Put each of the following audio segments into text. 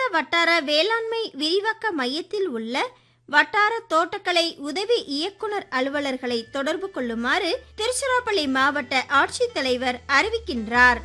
வட்டார வேளாண்மை விரிவாக்க மையத்தில் உள்ள வட்டார தோட்டக்கலை உதவி இயக்குனர் அலுவலர்களை தொடர்பு கொள்ளுமாறு திருச்சிராப்பள்ளி மாவட்ட ஆட்சித்தலைவர் அறிவிக்கின்றார்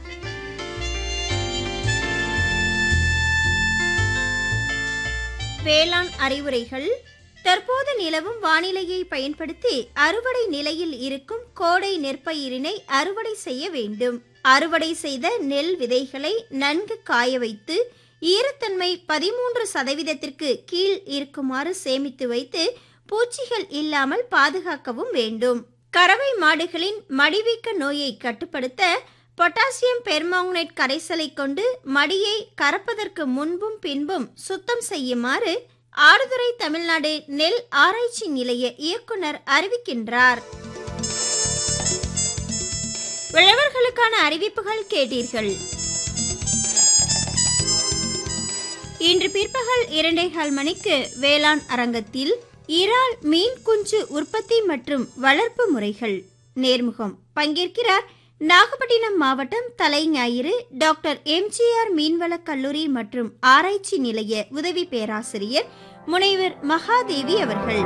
வேளாண் அறிவுரைகள் தற்போது நிலவும் வானிலையை பயன்படுத்தி அறுவடை நிலையில் இருக்கும் கோடை நெற்பயிரினை அறுவடை செய்ய வேண்டும் அறுவடை செய்த நெல் விதைகளை நன்கு காய வைத்து ஈரத்தன்மை பதிமூன்று சதவீதத்திற்கு கீழ் இருக்குமாறு சேமித்து வைத்து பூச்சிகள் இல்லாமல் பாதுகாக்கவும் வேண்டும் கறவை மாடுகளின் மடிவீக்க நோயை கட்டுப்படுத்த பொட்டாசியம் பெர்மாங்கனேட் கரைசலை கொண்டு மடியை கறப்பதற்கு முன்பும் பின்பும் சுத்தம் செய்யுமாறு ஆடுதுறை தமிழ்நாடு நெல் ஆராய்ச்சி நிலைய இயக்குனர் அறிவிக்கின்றார் உழவர்களுக்கான அறிவிப்புகள் கேட்டீர்கள் இன்று பிற்பகல் இரண்டேகால் மணிக்கு வேளாண் அரங்கத்தில் இறால் மீன் குஞ்சு உற்பத்தி மற்றும் வளர்ப்பு முறைகள் நேர்முகம் பங்கேற்கிறார் நாகப்பட்டினம் மாவட்டம் தலைஞாயிறு டாக்டர் எம்ஜிஆர் மீன்வளக் கல்லூரி மற்றும் ஆராய்ச்சி நிலைய உதவி பேராசிரியர் முனைவர் மகாதேவி அவர்கள்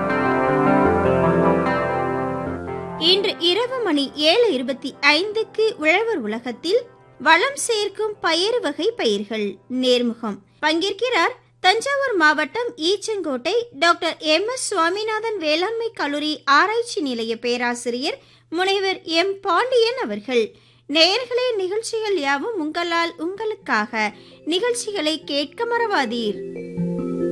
இன்று இரவு மணி ஏழு இருபத்தி ஐந்துக்கு உழவர் உலகத்தில் வளம் சேர்க்கும் பயறு வகை பயிர்கள் நேர்முகம் பங்கேற்கிறார் தஞ்சாவூர் மாவட்டம் Eachangottai doctor M S Swaminathan வேளாண்மை கல்லூரி ஆராய்ச்சி நிலைய பேராசிரியர் முனைவர் எம் பாண்டியன் அவர்கள் நேயர்களே நிகழ்ச்சிகள் யாவும் உங்களால் உங்களுக்காக நிகழ்ச்சிகளை கேட்க மறவாதீர்